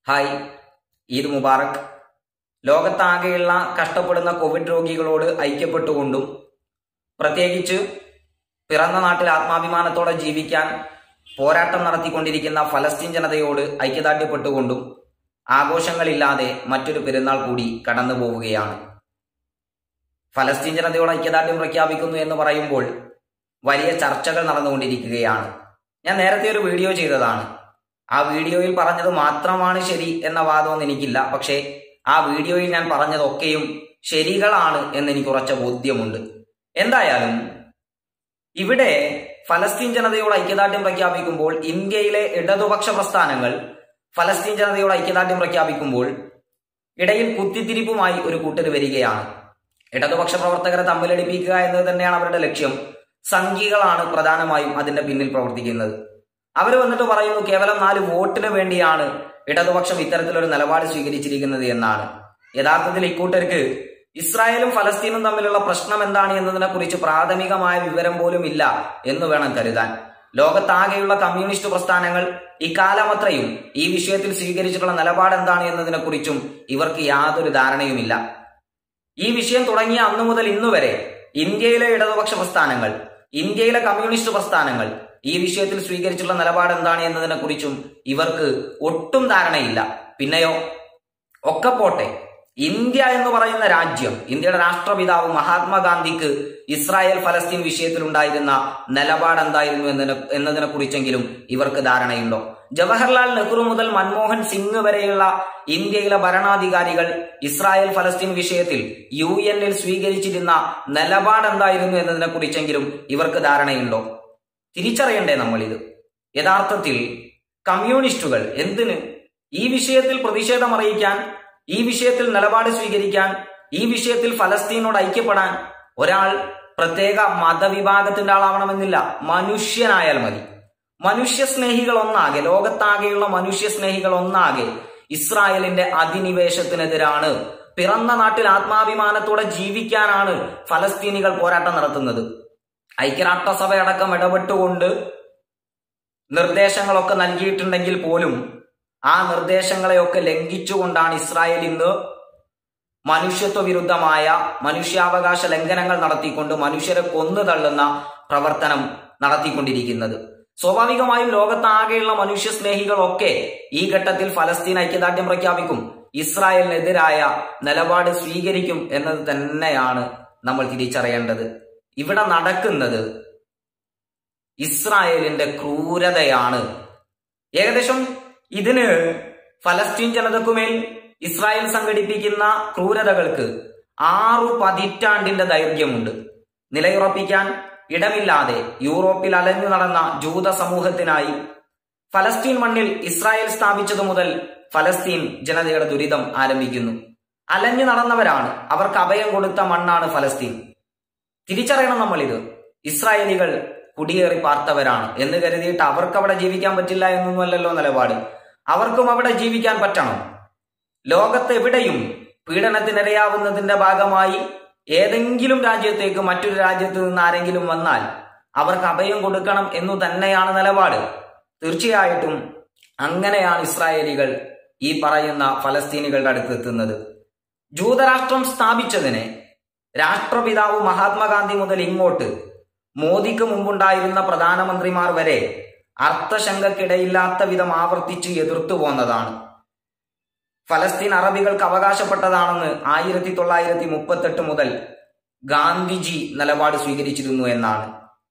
hi Eid Mubarak ലോകത്താകെയുള്ള കഷ്ടപ്പെടുന്ന Covid രോഗികളോട് ഐക്യപ്പെട്ടുകൊണ്ടും പ്രത്യേകിച്ച് പിറന്ന നാട്ടിൽ ആത്മാഭിമാനത്തോടെ ജീവിക്കാൻ പോരാട്ടം നടത്തിക്കൊണ്ടിരിക്കുന്ന ഫലസ്തീൻ ജനതയോട് ഐക്യദാർഢ്യപ്പെട്ടുകൊണ്ടും ആഘോഷങ്ങളില്ലാതെ മറ്റൊരു പെരുന്നാൾ കൂടി കടന്നു പോവുകയാണ് ഫലസ്തീൻ ജനതയോട് ഐക്യദാർഢ്യം പ്രഖ്യാപിക്കുന്നു എന്ന് പറയുമ്പോൾ വലിയ ചർച്ചകൾ നടന്നുകൊണ്ടിരിക്കുകയാണ് ഞാൻ നേരത്തെ ഒരു വീഡിയോ ചെയ്തതാണ് ആ വീഡിയോയിൽ പറഞ്ഞത് മാത്രമാണ് ശരി എന്ന വാദമൊന്നും എനിക്കില്ല പക്ഷേ ആ വീഡിയോയിൽ ഞാൻ പറഞ്ഞതൊക്കെയും ശരികളാണ് എന്ന് എനിക്ക് ഉറച്ച ബോധ്യമുണ്ട് എന്തായാലും ഇവിടെ ഫലസ്തീൻ ജനതയോട് ഐക്യദാർഢ്യം പ്രഖ്യാപിക്കുമ്പോൾ ഇന്ത്യയിലെ ഇടതുപക്ഷ പ്രസ്ഥാനങ്ങൾ ഫലസ്തീൻ ജനതയോട് ഐക്യദാർഢ്യം പ്രഖ്യാപിക്കുമ്പോൾ ഇടയിൽ കുത്തിത്തിരിപ്പുമായി ഒരു കൂട്ടർ വരികയാണ് ഇടതുപക്ഷ പ്രവർത്തകരെ തമ്മിലടിപ്പിക്കുക എന്നത് തന്നെയാണ് അവരുടെ ലക്ഷ്യം സംഘികളാണ് പ്രധാനമായും അതിന്റെ പിന്നിൽ പ്രവർത്തിക്കുന്നത് അവർ വന്നിട്ട് പറയുന്നു കേവലം നാല് വോട്ടിന് വേണ്ടിയാണ് ഇടതുപക്ഷം ഇത്തരത്തിലൊരു നിലപാട് സ്വീകരിച്ചിരിക്കുന്നത് എന്നാണ് യഥാർത്ഥത്തിൽ ഇക്കൂട്ടർക്ക് ഇസ്രായേലും ഫലസ്തീനും തമ്മിലുള്ള പ്രശ്നം എന്താണ് എന്നതിനെ കുറിച്ച് പ്രാഥമികമായ വിവരം പോലും ഇല്ല എന്ന് വേണം കരുതാൻ ലോകത്താകെയുള്ള കമ്മ്യൂണിസ്റ്റ് പ്രസ്ഥാനങ്ങൾ ഇക്കാലമത്രയും ഈ വിഷയത്തിൽ സ്വീകരിച്ചിട്ടുള്ള നിലപാട് എന്താണ് എന്നതിനെ കുറിച്ചും ഇവർക്ക് യാതൊരു ധാരണയുമില്ല ഈ വിഷയം തുടങ്ങിയ അന്നു മുതൽ ഇന്നു വരെ ഇന്ത്യയിലെ ഇടതുപക്ഷ പ്രസ്ഥാനങ്ങൾ ഇന്ത്യയിലെ കമ്മ്യൂണിസ്റ്റ് പ്രസ്ഥാനങ്ങൾ ഈ വിഷയത്തിൽ സ്വീകരിച്ചിട്ടുള്ള നിലപാട് എന്താണ് എന്നതിനെ കുറിച്ചും ഇവർക്ക് ഒട്ടും ധാരണയില്ല പിന്നെയോ ഒക്കെ പോട്ടെ ഇന്ത്യ എന്ന് പറയുന്ന രാജ്യം ഇന്ത്യയുടെ രാഷ്ട്രപിതാവ് മഹാത്മാഗാന്ധിക്ക് ഇസ്രായേൽ ഫലസ്തീൻ വിഷയത്തിൽ ഉണ്ടായിരുന്ന നിലപാട് എന്തായിരുന്നു എന്നതിനെ എന്നതിനെ കുറിച്ചെങ്കിലും ഇവർക്ക് ധാരണയുണ്ടോ ജവഹർലാൽ നെഹ്റു മുതൽ മൻമോഹൻ സിംഗ് വരെയുള്ള ഇന്ത്യയിലെ ഭരണാധികാരികൾ ഇസ്രായേൽ ഫലസ്തീൻ വിഷയത്തിൽ യു എന്നിൽ സ്വീകരിച്ചിരുന്ന നിലപാട് എന്തായിരുന്നു എന്നതിനെ കുറിച്ചെങ്കിലും ഇവർക്ക് ധാരണയുണ്ടോ തിരിച്ചറിയണ്ടേ നമ്മളിത് യഥാർത്ഥത്തിൽ കമ്മ്യൂണിസ്റ്റുകൾ എന്തിന് ഈ വിഷയത്തിൽ പ്രതിഷേധം അറിയിക്കാൻ ഈ വിഷയത്തിൽ നിലപാട് സ്വീകരിക്കാൻ ഈ വിഷയത്തിൽ ഫലസ്തീനോട് ഐക്യപ്പെടാൻ ഒരാൾ പ്രത്യേക മതവിഭാഗത്തിന്റെ ആളാവണമെന്നില്ല മനുഷ്യനായാൽ മതി മനുഷ്യ സ്നേഹികൾ ഒന്നാകെ ലോകത്താകെയുള്ള മനുഷ്യ സ്നേഹികൾ ഒന്നാകെ ഇസ്രായേലിന്റെ അധിനിവേശത്തിനെതിരാണ് പിറന്ന നാട്ടിൽ ആത്മാഭിമാനത്തോടെ ജീവിക്കാനാണ് ഫലസ്തീനികൾ പോരാട്ടം നടത്തുന്നത് ഐക്യരാഷ്ട്രസഭ അടക്കം ഇടപെട്ടുകൊണ്ട് നിർദ്ദേശങ്ങളൊക്കെ നൽകിയിട്ടുണ്ടെങ്കിൽ പോലും ആ നിർദ്ദേശങ്ങളെയൊക്കെ ലംഘിച്ചുകൊണ്ടാണ് ഇസ്രായേൽ ഇന്ന് മനുഷ്യത്വ വിരുദ്ധമായ മനുഷ്യാവകാശ ലംഘനങ്ങൾ നടത്തിക്കൊണ്ട് മനുഷ്യരെ കൊന്നു തള്ളുന്ന പ്രവർത്തനം നടത്തിക്കൊണ്ടിരിക്കുന്നത് സ്വാഭാവികമായും ലോകത്താകെയുള്ള മനുഷ്യ സ്നേഹികളൊക്കെ ഈ ഘട്ടത്തിൽ ഫലസ്തീൻ ഐക്യദാർഢ്യം പ്രഖ്യാപിക്കും ഇസ്രായേലിനെതിരായ നിലപാട് സ്വീകരിക്കും എന്നത് തന്നെയാണ് നമ്മൾ തിരിച്ചറിയേണ്ടത് ഇവിടെ നടക്കുന്നത് ഇസ്രായേലിന്റെ ക്രൂരതയാണ് ഏകദേശം ഇതിന് ഫലസ്തീൻ ജനതക്കുമേൽ ഇസ്രായേൽ സംഘടിപ്പിക്കുന്ന ക്രൂരതകൾക്ക് ആറു പതിറ്റാണ്ടിന്റെ ദൈർഘ്യമുണ്ട് നിലയുറപ്പിക്കാൻ ഇടമില്ലാതെ യൂറോപ്പിൽ അലഞ്ഞു നടന്ന ജൂത സമൂഹത്തിനായി ഫലസ്തീൻ മണ്ണിൽ ഇസ്രായേൽ സ്ഥാപിച്ചതു മുതൽ ഫലസ്തീൻ ജനതയുടെ ദുരിതം ആരംഭിക്കുന്നു അലഞ്ഞു നടന്നവരാണ് അവർക്ക് അഭയം കൊടുത്ത മണ്ണാണ് ഫലസ്തീൻ തിരിച്ചറിയണം നമ്മൾ ഇത് ഇസ്രായേലികൾ കുടിയേറി പാർത്തവരാണ് എന്ന് കരുതിയിട്ട് അവർക്ക് അവിടെ ജീവിക്കാൻ പറ്റില്ല എന്നൊന്നുമല്ലല്ലോ നിലപാട് അവർക്കും അവിടെ ജീവിക്കാൻ പറ്റണം ലോകത്ത് എവിടെയും പീഡനത്തിനിരയാവുന്നതിന്റെ ഭാഗമായി ഏതെങ്കിലും രാജ്യത്തേക്ക് മറ്റൊരു രാജ്യത്ത് നിന്ന് ആരെങ്കിലും വന്നാൽ അവർക്ക് അഭയം കൊടുക്കണം എന്നു തന്നെയാണ് നിലപാട് തീർച്ചയായിട്ടും അങ്ങനെയാണ് ഇസ്രായേലികൾ ഈ പറയുന്ന ഫലസ്തീനികളുടെ അടുത്ത് എത്തുന്നത് ജൂതരാഷ്ട്രം സ്ഥാപിച്ചതിനെ രാഷ്ട്രപിതാവ് മഹാത്മാഗാന്ധി മുതൽ ഇങ്ങോട്ട് മോദിക്ക് മുമ്പുണ്ടായിരുന്ന പ്രധാനമന്ത്രിമാർ വരെ അർത്ഥശങ്കക്കിടയില്ലാത്ത വിധം ആവർത്തിച്ച് എതിർത്തു പോന്നതാണ് ഫലസ്തീൻ അറബികൾക്ക് അവകാശപ്പെട്ടതാണെന്ന് ആയിരത്തി തൊള്ളായിരത്തി മുപ്പത്തെട്ട് മുതൽ ഗാന്ധിജി നിലപാട് സ്വീകരിച്ചിരുന്നു എന്നാണ്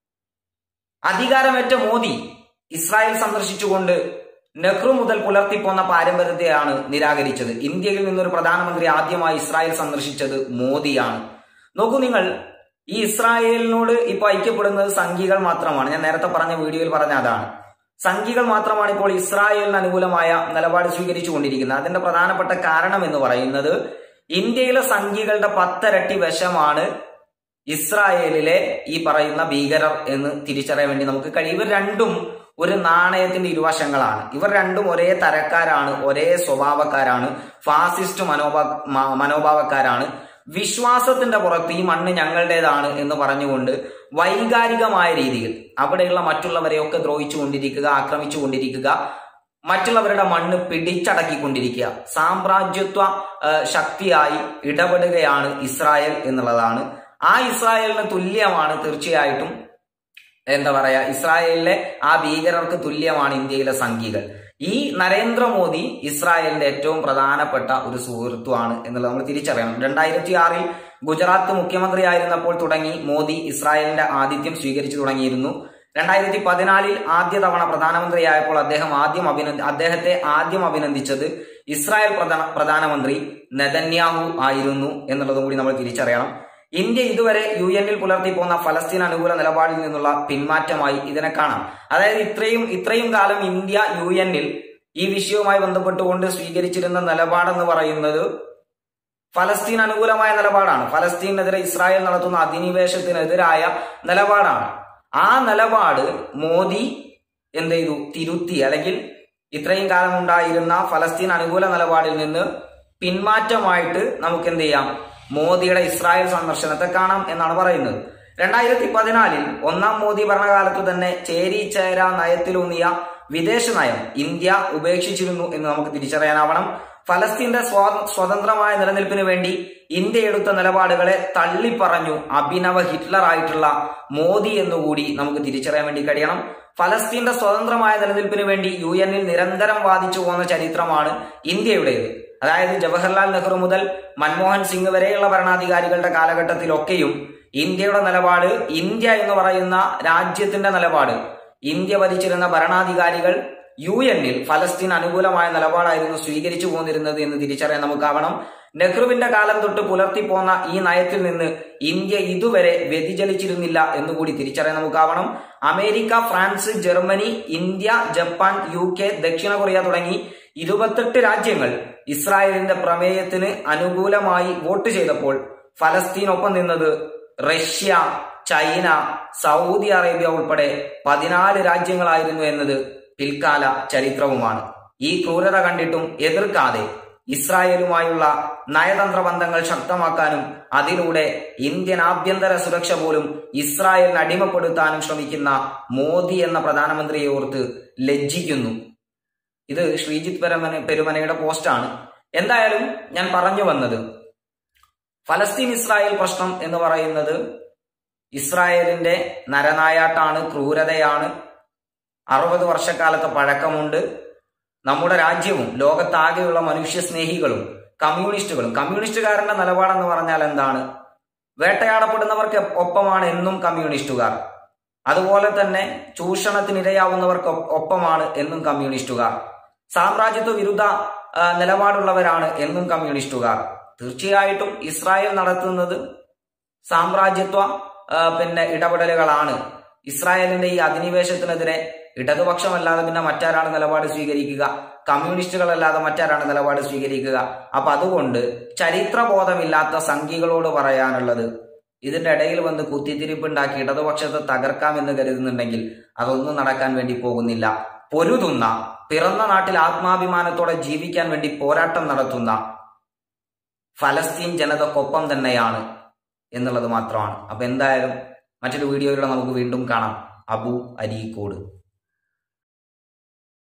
അധികാരമേറ്റ മോദി ഇസ്രായേൽ സന്ദർശിച്ചുകൊണ്ട് നെഹ്റു മുതൽ പുലർത്തിപ്പോന്ന പാരമ്പര്യത്തെയാണ് നിരാകരിച്ചത് ഇന്ത്യയിൽ നിന്നൊരു പ്രധാനമന്ത്രി ആദ്യമായി ഇസ്രായേൽ സന്ദർശിച്ചത് മോദിയാണ് നോക്കൂ നിങ്ങൾ ഈ ഇസ്രായേലിനോട് ഇപ്പൊ ഐക്യപ്പെടുന്നത് സംഘികൾ മാത്രമാണ് ഞാൻ നേരത്തെ പറഞ്ഞ വീഡിയോയിൽ പറഞ്ഞ അതാണ് സംഘികൾ മാത്രമാണ് ഇപ്പോൾ ഇസ്രായേലിന് അനുകൂലമായ നിലപാട് സ്വീകരിച്ചു കൊണ്ടിരിക്കുന്നത് അതിന്റെ പ്രധാനപ്പെട്ട കാരണം എന്ന് പറയുന്നത് ഇന്ത്യയിലെ സംഘികളുടെ പത്തരട്ടി വശമാണ് ഇസ്രായേലിലെ ഈ പറയുന്ന ഭീകരർ എന്ന് തിരിച്ചറിയാൻ വേണ്ടി നമുക്ക് കഴിയും ഇവർ രണ്ടും ഒരു നാണയത്തിന്റെ ഇരുവശങ്ങളാണ് ഇവർ രണ്ടും ഒരേ തരക്കാരാണ് ഒരേ സ്വഭാവക്കാരാണ് ഫാസിസ്റ്റ് മനോഭാ മനോഭാവക്കാരാണ് വിശ്വാസത്തിന്റെ പുറത്ത് ഈ മണ്ണ് ഞങ്ങളുടേതാണ് എന്ന് പറഞ്ഞുകൊണ്ട് വൈകാരികമായ രീതിയിൽ അവിടെയുള്ള മറ്റുള്ളവരെയൊക്കെ ദ്രോഹിച്ചു കൊണ്ടിരിക്കുക ആക്രമിച്ചു കൊണ്ടിരിക്കുക മറ്റുള്ളവരുടെ മണ്ണ് പിടിച്ചടക്കിക്കൊണ്ടിരിക്കുക സാമ്രാജ്യത്വ ആ, ശക്തിയായി ഇടപെടുകയാണ് ഇസ്രായേൽ എന്നുള്ളതാണ് ആ ഇസ്രായേലിന് തുല്യമാണ് തീർച്ചയായിട്ടും എന്താ പറയാ ഇസ്രായേലിലെ ആ ഭീകരർക്ക് തുല്യമാണ് ഇന്ത്യയിലെ സംഘികൾ ഈ നരേന്ദ്രമോദി ഇസ്രായേലിന്റെ ഏറ്റവും പ്രധാനപ്പെട്ട ഒരു സുഹൃത്തുമാണ് എന്നുള്ളത് നമ്മൾ തിരിച്ചറിയണം രണ്ടായിരത്തി ആറിൽ ഗുജറാത്ത് മുഖ്യമന്ത്രിയായിരുന്നപ്പോൾ തുടങ്ങി മോദി ഇസ്രായേലിന്റെ ആതിഥ്യം സ്വീകരിച്ചു തുടങ്ങിയിരുന്നു രണ്ടായിരത്തി പതിനാലിൽ ആദ്യ തവണ പ്രധാനമന്ത്രിയായപ്പോൾ അദ്ദേഹം ആദ്യം അഭിനന്ദി അദ്ദേഹത്തെ ആദ്യം അഭിനന്ദിച്ചത് ഇസ്രായേൽ പ്രധാന പ്രധാനമന്ത്രി നെതന്യാഹു ആയിരുന്നു എന്നുള്ളതും കൂടി നമ്മൾ തിരിച്ചറിയണം ഇന്ത്യ ഇതുവരെ യു എന്നിൽ പുലർത്തി പോന്ന ഫലസ്തീൻ അനുകൂല നിലപാടിൽ നിന്നുള്ള പിന്മാറ്റമായി ഇതിനെ കാണാം അതായത് ഇത്രയും ഇത്രയും കാലം ഇന്ത്യ യു എന്നിൽ ഈ വിഷയവുമായി ബന്ധപ്പെട്ടുകൊണ്ട് സ്വീകരിച്ചിരുന്ന നിലപാടെന്ന് പറയുന്നത് ഫലസ്തീൻ അനുകൂലമായ നിലപാടാണ് ഫലസ്തീനെതിരെ ഇസ്രായേൽ നടത്തുന്ന അധിനിവേശത്തിനെതിരായ നിലപാടാണ് ആ നിലപാട് മോദി എന്ത് ചെയ്തു തിരുത്തി അല്ലെങ്കിൽ ഇത്രയും കാലം ഉണ്ടായിരുന്ന ഫലസ്തീൻ അനുകൂല നിലപാടിൽ നിന്ന് പിന്മാറ്റമായിട്ട് നമുക്ക് എന്ത് ചെയ്യാം മോദിയുടെ ഇസ്രായേൽ സന്ദർശനത്തെ കാണാം എന്നാണ് പറയുന്നത് രണ്ടായിരത്തി പതിനാലിൽ ഒന്നാം മോദി ഭരണകാലത്തു തന്നെ ചേരിചേര നയത്തിലൂന്നിയ വിദേശ നയം ഇന്ത്യ ഉപേക്ഷിച്ചിരുന്നു എന്ന് നമുക്ക് തിരിച്ചറിയാനാവണം ഫലസ്തീന്റെ സ്വാ- സ്വതന്ത്രമായ നിലനിൽപ്പിന് വേണ്ടി ഇന്ത്യ എടുത്ത നിലപാടുകളെ തള്ളിപ്പറഞ്ഞു അഭിനവ ഹിറ്റ്ലർ ആയിട്ടുള്ള മോദി എന്നുകൂടി നമുക്ക് തിരിച്ചറിയാൻ വേണ്ടി കഴിയണം ഫലസ്തീന്റെ സ്വതന്ത്രമായ നിലനിൽപ്പിന് വേണ്ടി യു എന്നിൽ നിരന്തരം വാദിച്ചു പോന്ന ചരിത്രമാണ് ഇന്ത്യയുടേത് അതായത് ജവഹർലാൽ നെഹ്റു മുതൽ മൻമോഹൻ സിംഗ് വരെയുള്ള ഭരണാധികാരികളുടെ കാലഘട്ടത്തിലൊക്കെയും ഇന്ത്യയുടെ നിലപാട് ഇന്ത്യ എന്ന് പറയുന്ന രാജ്യത്തിന്റെ നിലപാട് ഇന്ത്യ ഭരിച്ചിരുന്ന ഭരണാധികാരികൾ യു എന്നിൽ ഫലസ്തീൻ അനുകൂലമായ നിലപാടായിരുന്നു സ്വീകരിച്ചു പോന്നിരുന്നത് എന്ന് തിരിച്ചറിയാൻ നമുക്കാവണം നെഹ്റുവിന്റെ കാലം തൊട്ട് പുലർത്തിപ്പോന്ന ഈ നയത്തിൽ നിന്ന് ഇന്ത്യ ഇതുവരെ വ്യതിചലിച്ചിരുന്നില്ല എന്നുകൂടി തിരിച്ചറിയാൻ നമുക്കാവണം America France Germany India Japan U K ദക്ഷിണ കൊറിയ തുടങ്ങി ഇരുപത്തെട്ട് രാജ്യങ്ങൾ ഇസ്രായേലിന്റെ പ്രമേയത്തിന് അനുകൂലമായി വോട്ട് ചെയ്തപ്പോൾ ഫലസ്തീനൊപ്പം നിന്നത് റഷ്യ ചൈന സൗദി അറേബ്യ ഉൾപ്പെടെ പതിനാല് രാജ്യങ്ങളായിരുന്നു എന്നത് പിൽക്കാല ചരിത്രവുമാണ് ഈ ക്രൂരത കണ്ടിട്ടും എതിർക്കാതെ ഇസ്രായേലുമായുള്ള നയതന്ത്ര ബന്ധങ്ങൾ ശക്തമാക്കാനും അതിലൂടെ ഇന്ത്യൻ ആഭ്യന്തര സുരക്ഷ പോലും ഇസ്രായേലിന് അടിമപ്പെടുത്താനും ശ്രമിക്കുന്ന മോദി എന്ന പ്രധാനമന്ത്രിയെ ഓർത്ത് ലജ്ജിക്കുന്നു ഇത് ശ്രീജിത്ത് പെരുമന പെരുമനയുടെ പോസ്റ്റാണ് എന്തായാലും ഞാൻ പറഞ്ഞു വന്നത് ഫലസ്തീൻ ഇസ്രായേൽ പ്രശ്നം എന്ന് പറയുന്നത് ഇസ്രായേലിന്റെ നരനായാട്ടാണ് ക്രൂരതയാണ് അറുപത് വർഷക്കാലത്തെ പഴക്കമുണ്ട് നമ്മുടെ രാജ്യവും ലോകത്താകെയുള്ള മനുഷ്യസ്നേഹികളും കമ്മ്യൂണിസ്റ്റുകളും കമ്മ്യൂണിസ്റ്റുകാരന്റെ നിലപാടെന്ന് പറഞ്ഞാൽ എന്താണ് വേട്ടയാടപ്പെടുന്നവർക്ക് ഒപ്പമാണ് എന്നും കമ്മ്യൂണിസ്റ്റുകാർ അതുപോലെ തന്നെ ചൂഷണത്തിനിരയാവുന്നവർക്ക് ഒ- ഒപ്പമാണ് എന്നും കമ്മ്യൂണിസ്റ്റുകാർ സാമ്രാജ്യത്വ വിരുദ്ധ ആ, നിലപാടുള്ളവരാണ് എന്നും കമ്മ്യൂണിസ്റ്റുകാർ തീർച്ചയായിട്ടും ഇസ്രായേൽ നടത്തുന്നത് സാമ്രാജ്യത്വ ആ, പിന്നെ ഇടപെടലുകളാണ് ഇസ്രായേലിന്റെ ഈ അധിനിവേശത്തിനെതിരെ ഇടതുപക്ഷമല്ലാതെ പിന്നെ മറ്റാരാണ് നിലപാട് സ്വീകരിക്കുക കമ്മ്യൂണിസ്റ്റുകളല്ലാതെ മറ്റാരാണ് നിലപാട് സ്വീകരിക്കുക അപ്പൊ അതുകൊണ്ട് ചരിത്രബോധമില്ലാത്ത സംഘികളോട് പറയാനുള്ളത് ഇതിന്റെ ഇടയിൽ വന്ന് കുത്തിത്തിരിപ്പുണ്ടാക്കി ഇടതുപക്ഷത്തെ തകർക്കാമെന്ന് കരുതുന്നുണ്ടെങ്കിൽ അതൊന്നും നടക്കാൻ വേണ്ടി പോകുന്നില്ല പൊരുതുന്ന പിറന്ന നാട്ടിൽ ആത്മാഭിമാനത്തോടെ ജീവിക്കാൻ വേണ്ടി പോരാട്ടം നടത്തുന്ന ഫലസ്തീൻ ജനതക്കൊപ്പം തന്നെയാണ് എന്നുള്ളത് മാത്രമാണ് അപ്പൊ എന്തായാലും മറ്റൊരു വീഡിയോയിലൂടെ നമുക്ക് വീണ്ടും കാണാം അബു അരീക്കോട്